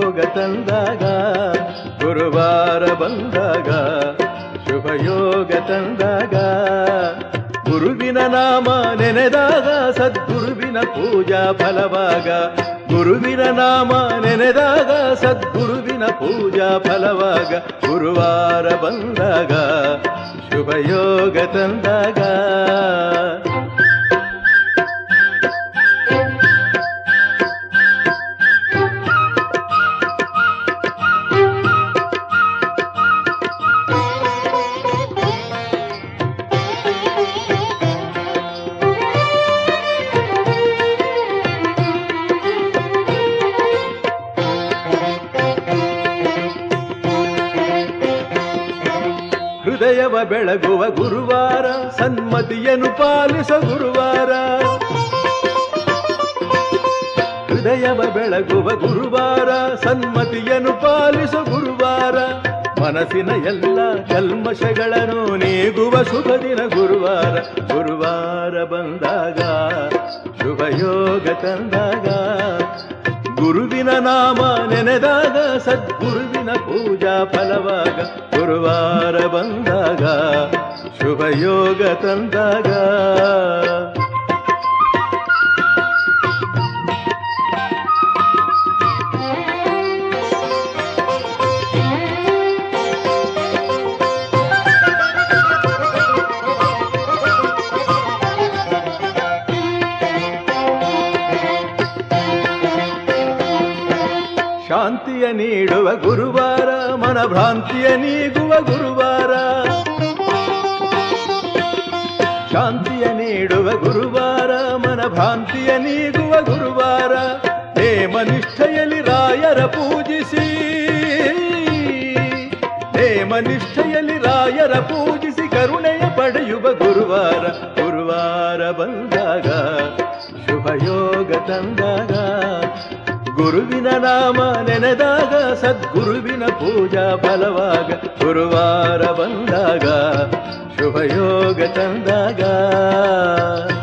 ಯೋಗ ತಂದಾಗ ಗುರುವಾರ ಬಂದಾಗ ಶುಭ ಯೋಗ ತಂದಾಗ ಗುರುವಿನ ನಾಮ ನೆನೆದಾಗ ಸದ್ಗುರುವಿನ ಪೂಜಾ ಫಲವಾಗ ಗುರುವಿನ ನಾಮ ನೆನೆದಾಗ ಸದ್ಗುರುವಿನ ಪೂಜಾ ಫಲವಾಗ ಗುರುವಾರ ಬಂದಾಗ ಶುಭ ಯೋಗ ತಂದಾಗ ಹೃದಯವ ಬೆಳಗುವ ಗುರುವಾರ ಸನ್ಮತಿಯನ್ನು ಪಾಲಿಸ ಗುರುವಾರ ಹೃದಯವ ಬೆಳಗುವ ಗುರುವಾರ ಸನ್ಮತಿಯನ್ನು ಪಾಲಿಸ ಗುರುವಾರ ಮನಸ್ಸಿನ ಎಲ್ಲ ಕಲ್ಮಶಗಳನ್ನು ನೀಗುವ ಶುಭ ದಿನ ಗುರುವಾರ ಗುರುವಾರ ಬಂದಾಗ ಶುಭ ಯೋಗ ತಂದಾಗ ಗುರುವಿನ ನಾಮ ನೆನೆದಾಗ ಸದ್ಗುರುವಿನ ಪೂಜಾ ಫಲವಾಗ ಗುರುವಾರ ಬಂದಾಗ ಶುಭ ಯೋಗ ತಂದಾಗ ಶಾಂತಿಯ ನೀಡುವ ಗುರುವಾರ ಮನಭ್ರಾಂತಿಯ ನೀಗುವ ಗುರುವಾರ ಶಾಂತಿಯ ನೀಡುವ ಗುರುವಾರ ಮನಭ್ರಾಂತಿಯ ನೀಗುವ ಗುರುವಾರ ನೇಮನಿಷ್ಠೆಯಲ್ಲಿ ರಾಯರ ಪೂಜಿಸಿ ನೇಮನಿಷ್ಠೆಯಲ್ಲಿ ರಾಯರ ಪೂಜಿಸಿ ಕರುಣೆಯ ಪಡೆಯುವ ಗುರುವಾರ ಗುರುವಾರ ಬಂದಾಗ ಶುಭ ಯೋಗ ತಂದಾಗ ಗುರುವಿನ ನಾಮ ನೆನೆದಾಗ ಸದ್ಗುರುವಿನ ಪೂಜಾ ಫಲವಾಗ ಗುರುವಾರ ಬಂದಾಗ ಶುಭ ಯೋಗ ತಂದಾಗ